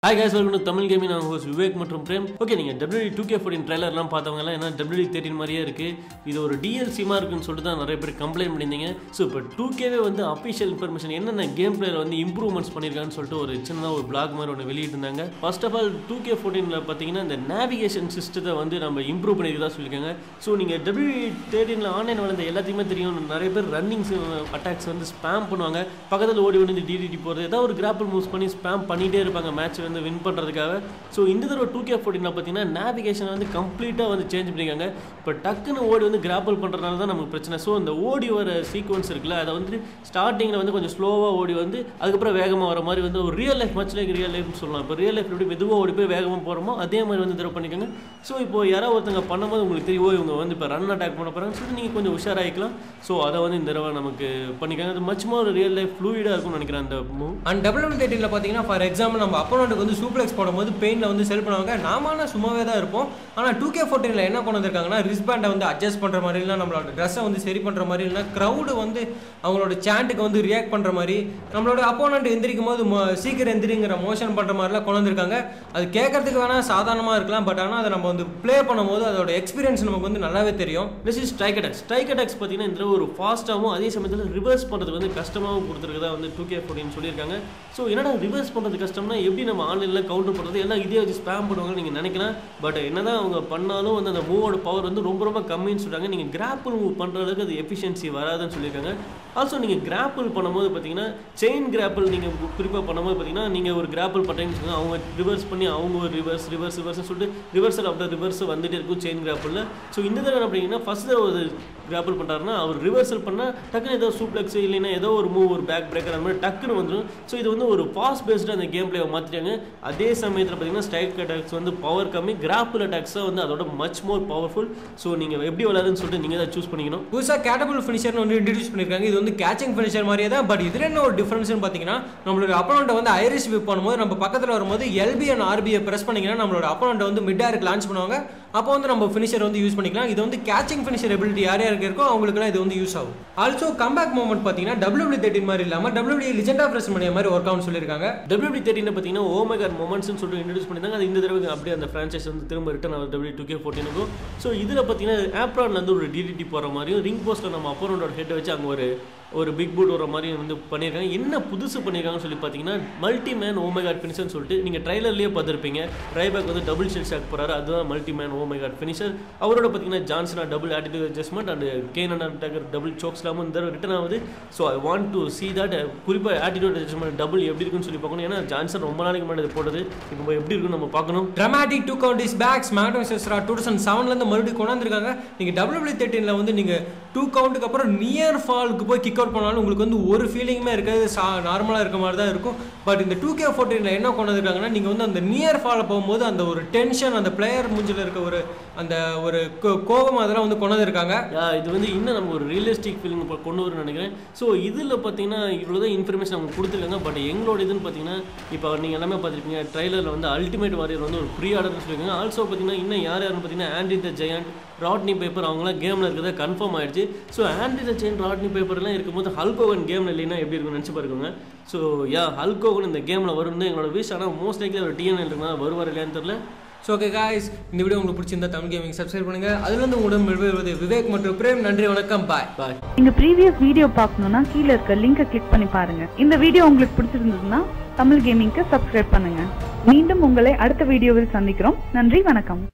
hi guys welcome to Tamil gaming நான் host Vivek மற்றும் Prem okay நீங்கள் டபிள்யூ டூ கே ஃபோர்டின் ட்ரெய்லர்லாம் பார்த்தவங்க எல்லாம் என்ன டபிள்யூ தேர்ட்டின் மாதிரியே இருக்குது இது ஒரு டிஎல்சிமா இருக்குன்னு சொல்லிட்டு தான் நிறைய பேர் கம்ப்ளைண்ட் பண்ணியிருந்தீங்க ஸோ இப்போ டூ கேவே வந்து அஃபிஷியல் இன்ஃபர்மேஷன் என்னென்ன கேம் பிளேயர் வந்து இம்ப்ரூவ்மெண்ட்ஸ் பண்ணியிருக்கான்னு சொல்லிட்டு ஒரு சின்னதாக ஒரு பிளாக் மாதிரி ஒன்று வெளியிட்டிருந்தாங்க first of all two K ஃபோர்டீனில் பார்த்தீங்கன்னா இந்த நேவிகேஷன் சிஸ்டத்தை வந்து நம்ம இம்ப்ரூவ் பண்ணியிருக்கதா சொல்லியிருக்காங்க ஸோ நீங்கள் டபிள்யூ தேர்ட்டினில் ஆன்லைன் வளர்ந்த எல்லாத்தையுமே தெரியும் நிறைய பேர் ரன்னிங்ஸ் அட்டாக்ஸ் வந்து ஸ்பேம் பண்ணுவாங்க பக்கத்தில் ஓடி வந்து டிடிடி போகிறது ஏதாவது ஒரு கிராப்பிள் மூவ்ஸ் பண்ணி ஸ்பேம் பண்ணிகிட்டே இருப்பாங்க மேட்ச் வந்து வின் பண்ணுறதுக்காக ஸோ இந்த தடவை டூ கே ஃபோர்டீனில் பார்த்தீங்கன்னா நேவிகேஷன் வந்து கம்ப்ளீட்டாக வந்து சேஞ்ச் பண்ணியிருக்காங்க இப்போ டக்குன்னு ஓடி வந்து கிராப்பிள் பண்ணுறதுனால தான் நமக்கு பிரச்சனை ஸோ இந்த ஓடி வர சீக்வன்ஸ் இருக்குல்ல அதை வந்து ஸ்டார்டிங்கில் வந்து கொஞ்சம் ஸ்லோவாக ஓடி வந்து அதுக்கப்புறம் வேகமாக வர மாதிரி வந்து ஒரு real life much like real லைஃப்னு சொல்லலாம் இப்போ ரியல் லைஃப் எப்படி மெதுவாக ஓடி போய் வேகமாக போகிறோமோ அதே மாதிரி வந்து தடவை பண்ணிக்கோங்க ஸோ இப்போ யாராவது ஒருத்தங்க பண்ணும்போது உங்களுக்கு தெரியும் ஓ, இவங்க வந்து இப்போ ரன் அட்டாக் பண்ண போகிறாங்கன்னு சொல்லிட்டு நீங்கள் கொஞ்சம் உஷாராகிக்கலாம் ஸோ அதை வந்து இந்த தடவை நமக்கு பண்ணிக்கோங்க அது மச் மோர் ரியல் லைஃப் ஃப்ளூயிடாக இருக்கும்னு நினைக்கிறேன் அந்த மூவ் அண்ட் டபிள்யூ தேர்ட்டியில் பார்த்தீங்கன்னா ஃபார் எக்ஸாம்பிள் நம்ம அப்போனண்ட்டுக்கு வந்து சூப்ளெக்ஸ் போடும்போது பெயினில் வந்து செல் பண்ணுவாங்க நாம ஆனால் சும்மாவே தான் இருப்போம் ஆனால் டூ கே ஃபோர்டீனில் என்ன கொண்டு வந்திருக்காங்கன்னா ரிஸ்பேண்டை வந்து அட்ஜஸ்ட் பண்ணுற மாதிரி இல்லை நம்மளோட ட்ரெஸ்ஸை வந்து சரி பண்ணுற மாதிரி இல்லைனா க்ரௌடு வந்து அவங்களோட சாண்ட்டுக்கு வந்து ரியாக்ட் பண்ணுற மாதிரி நம்மளோட அப்போனண்ட் எந்திரிக்கும் போது மோ- சீக்கிரம் எந்திரிங்கிற மோஷன் பண்ணுற மாதிரிலாம் கொண்டு வந்திருக்காங்க அது கேட்கறதுக்கு வேணால் சாதாரணமாக இருக்கலாம் பட் ஆனால் அதை நம்ம வந்து ப்ளே பண்ணும்போது அதோட எக்ஸ்பீரியன்ஸ் நமக்கு வந்து நல்லாவே தெரியும் next is strike attacks strike attacks பார்த்தீங்கன்னா இந்த தடவை ஒரு ஃபாஸ்ட்டாகவும் அதே சமயத்தில் ரிவர்ஸ் பண்ணுறதுக்கு வந்து கஷ்டமாகவும் கொடுத்துருக்கதா வந்து டூ கே ஃபோர்டின்னு சொல்லியிருக்காங்க ஸோ என்னடா ரிவர்ஸ் பண்ணுறது கஷ்டம்னா எப்படி நம்ம ஆன்லைனில் கவுண்டர் பண்ணுறது எல்லாம் இதே வச்சு ஸ்பேம் பண்ணுவாங்கன்னு நீங்கள் நினைக்கலாம் பட் என்னதான் அவங்க பண்ணாலும் வந்து அந்த மூவோட பவர் வந்து ரொம்ப ரொம்ப கம்மின்னு சொல்கிறாங்க நீங்கள் கிராப்பிள் மூவ் பண்ணுற அளவுக்கு அது எஃபிஷியன்சி வராதுன்னு சொல்லியிருக்காங்க ஆல்சோ நீங்கள் கிராப்பிள் பண்ணும்போது பார்த்தீங்கன்னா செயின் கிராப்பிள் நீங்கள் குறிப்பாக பண்ணும்போது பார்த்தீங்கன்னா நீங்கள் ஒரு கிராப்பிள் பண்ணுறீங்கன்னு வச்சுக்கோங்க அவங்க ரிவர்ஸ் பண்ணி அவங்க ஒரு ரிவர்ஸ் ரிவர்ஸ் ரிவர்ஸ்னு சொல்லிட்டு ரிவர்சல் ஆஃப்டர் ரிவர்ஸ் வந்துட்டே இருக்கும் செயின் கிராப்பிளில் ஸோ இந்த தடவை என்ன பண்ணீங்கன்னா ஃபர்ஸ்ட் தடவை ஒரு கிராப்பிள் பண்ணுறாருன்னா அவர் ரிவர்சல் பண்ணால் டக்குன்னு ஏதோ சூப்ளெக்ஸ் இல்லைன்னா ஏதோ ஒரு மூவ் ஒரு பேக் பிரேக்கர் அந்த மாதிரி டக்குன்னு வந்துடும் ஸோ இது வந்து ஒரு ஃபாஸ்ட் பேஸ்டாக அந்த கேம் பிளேவை மாற்றிட்டாங்க அதே சமயத்தில் பார்த்தீங்கன்னா ஸ்ட்ரைக் அட்டாக்ஸ் வந்து பவர் கம்மி கிராப்பிள் அட்டாக்ஸ் தான் வந்து அதோட மச் மோர் பவர்ஃபுல் ஸோ நீங்கள் எப்படி விளையாடுன்னு சொல்லிட்டு நீங்கள் தான் சூஸ் பண்ணிக்கணும் புதுசாக கேட்டபிள் ஃபினிஷர்னு வந்து இன்ட்ரடியூஸ் பண்ணியிருக்காங்க இது வந்து கேச்சிங் ஃபினிஷர் மாதிரியே தான் பட் இதில் என்ன ஒரு டிஃபரன்ஸ்னு பார்த்தீங்கன்னா நம்மளோட அப்பனண்ட்டை வந்து ஐரிஸ் விப் பண்ணும்போது நம்ம பக்கத்தில் வரும்போது எல்பி அண்ட் ஆர்பியை ப்ரெஸ் பண்ணிங்கன்னா நம்மளோட அப்பனண்ட்டை வந்து மிட் ஏருக்கு லான்ச் பண்ணுவாங்க அப்போ வந்து நம்ம ஃபினிஷர் வந்து யூஸ் பண்ணிக்கலாம் இது வந்து கேச்சிங் ஃபினிஷர் எபிலிட்டி யார் யாருக்கு இருக்கோ அவங்களுக்குலாம் இது வந்து யூஸ் ஆகும் ஆல்சோ கம்பேக் மூமெண்ட் பார்த்தீங்கன்னா டபிள்யூ தேர்ட்டின் மாதிரி இல்லாமல் டபிள்யூ லிஜெண்ட் ஆஃப் ரெஸ்மனியா மாதிரி ஒர்க் ஆகும்னு சொல்லியிருக்காங்க டபிள்யூடி தேர்ட்டின் பார்த்தீங்கன்னா ஓமேகர் மொமெண்ட்ஸ்னு சொல்லிட்டு இன்ட்ரடியூஸ் பண்ணியிருந்தாங்க அது இந்த தடவை அப்படியே அந்த ஃப்ரான்ச்சைஸ் வந்து திரும்ப ரிட்டன் ஆகுது டபிள்யூ டூ கே ஃபோர்டீனுக்கும் ஸோ இதில் பார்த்தீங்கன்னா ஆப்ரான்லேருந்து ஒரு டிடிடி போகிற மாதிரியும் ரிங் போஸ்ட்டில் நம்ம அப்போனோட ஹெட்டை வச்சு அங்கே ஒரு ஒரு பிக் பூட் வர மாதிரி வந்து பண்ணியிருக்காங்க என்ன புதுசு பண்ணியிருக்காங்கன்னு சொல்லி பார்த்தீங்கன்னா மல்டி மேன் ஓமேகாட் ஃபினிஷர்னு சொல்லிட்டு நீங்கள் ட்ரைலர்லேயே பார்த்துருப்பீங்க ட்ரைபேக் வந்து டபுள் ஷெல் ஷாட் போகிறாரு அதுதான் மல்டி மேன் ஓமேகாட் ஃபினிஷர் அவரோட பார்த்தீங்கன்னா ஜான்சனா double attitude adjustment and Kane and Taker double சோக்ஸ்லாமும் இந்த ரிட்டன் ஆகுது so I want to see that குறிப்பாக ஆட்டிடியூட் அட்ஜஸ்ட்மெண்ட் டபுள் எப்படி இருக்குன்னு சொல்லி பார்க்கணும் ஏன்னா ஜான்சன் ரொம்ப நாளைக்கு முன்னாடி இது போட்டது இப்போ எப்படி இருக்குன்னு நம்ம பார்க்கணும் dramatic two count is backs மேக்டோ செஸ்ரா டூ தௌசண்ட் செவன்லேருந்து மறுபடியும் கொண்டாந்துருக்காங்க நீங்கள் டபிள்யூ தேர்ட்டீனில் வந்து நீங்கள் டூ கவுண்ட்டுக்கு அப்புறம் நியர் ஃபாலுக்கு போய் கிக் அவுட் பண்ணாலும் உங்களுக்கு வந்து ஒரு ஃபீலிங்குமே இருக்காது சா நார்மலாக இருக்க மாதிரி தான் இருக்கும் பட் இந்த டூ கே ஃபோர்டீனில் என்ன கொண்டு வந்திருக்காங்கன்னா நீங்கள் வந்து அந்த நியர் ஃபாலை போகும்போது அந்த ஒரு டென்ஷன் அந்த பிளேயர் மூஞ்சில் இருக்க ஒரு அந்த ஒரு கோ- கோபம் அதெல்லாம் வந்து கொண்டு வந்திருக்காங்க யா, இது வந்து இன்னும் நம்ம ஒரு ரியலிஸ்டிக் ஃபீலிங் கொண்டு வரும்னு நினைக்கிறேன் ஸோ இதில் பார்த்தீங்கன்னா இவ்வளோ தான் இன்ஃபர்மேஷன் அவங்க கொடுத்துருக்காங்க பட் எங்களோட இதுன்னு பார்த்தீங்கன்னா இப்போ நீங்கள் எல்லாமே பார்த்துருப்பீங்க ட்ரைலரில் வந்து அல்டிமேட் வாரியர் வந்து ஒரு ப்ரீ ஆர்டர்னு சொல்லியிருக்காங்க ஆல்சோ பார்த்தீங்கன்னா இன்னும் யார் யாருன்னு பார்த்தீங்கன்னா Andre the giant Roddy Piper அவங்களாம் கேமில் இருக்கிறத கன்ஃபார்ம் ஆயிடுச்சு so Andre the giant Roddy பேப்பர்லாம் இருக்கும்போது ஹல்கோவன் கேமில் இல்லைன்னா எப்படி இருக்கும்னு நினச்சி பாருங்க ஸோ யா ஹல்கோவன் இந்த கேமில் வரும்னு எங்களோட விஷ் ஆனால் மோஸ்ட் லைக்லி ஒரு டிஎன்எல் இருக்குன்னா வருவார் இல்லையான்னு தெரியல ஸோ ஓகே காய்ஸ் இந்த வீடியோ உங்களுக்கு பிடிச்சிருந்தா தமிழ் கேமிங் சப்ஸ்கிரைப் பண்ணுங்க அதுலேருந்து உங்களுடன் விடுவது விவேக் மற்றும் பிரேம் நன்றி வணக்கம் பாய் பாய் நீங்க ப்ரீவியஸ் வீடியோ பார்க்கணும்னா கீழ இருக்க லிங்கை கிளிக் பண்ணி பாருங்க இந்த வீடியோ உங்களுக்கு பிடிச்சிருந்ததுன்னா தமிழ் கேமிங்க்கு சப்ஸ்கிரைப் பண்ணுங்க மீண்டும் உங்களை அடுத்த வீடியோவில் சந்திக்கிறோம் நன்றி வணக்கம்